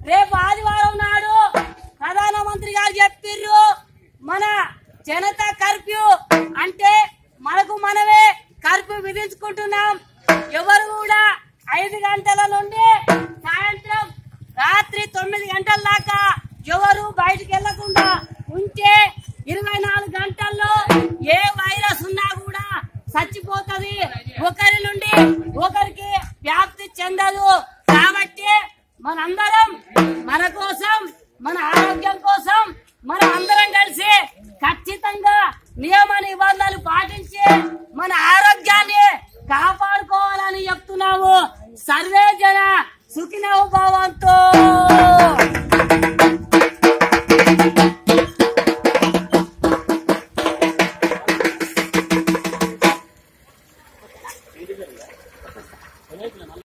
రేపు ఆదివారం నాడు ప్రధానమంత్రి గారు చెప్పిర్రు మన జనతా కర్ఫ్యూ అంటే మనకు మనమే కర్ఫ్యూ విధించుకుంటున్నాం ఎవరు కూడా ఐదు గంటల నుండి సాయంత్రం రాత్రి తొమ్మిది గంటల దాకా ఎవరు బయటికి వెళ్లకుండా ఉంటే ఇరవై నాలుగు గంటల్లో ఏ వైరస్ ఉన్నా కూడా చచ్చిపోతది ఒకరి నుండి ఒకరికి వ్యాప్తి చెందదు కాబట్టి మనందరం మన కోసం మన ఆరోగ్యం కోసం మనం అందరం కలిసి ఖచ్చితంగా నియమ నిబంధనలు పాటించి మన ఆరోగ్యాన్ని కాపాడుకోవాలని చెప్తున్నాము సర్వే జన సుఖినో భవంతో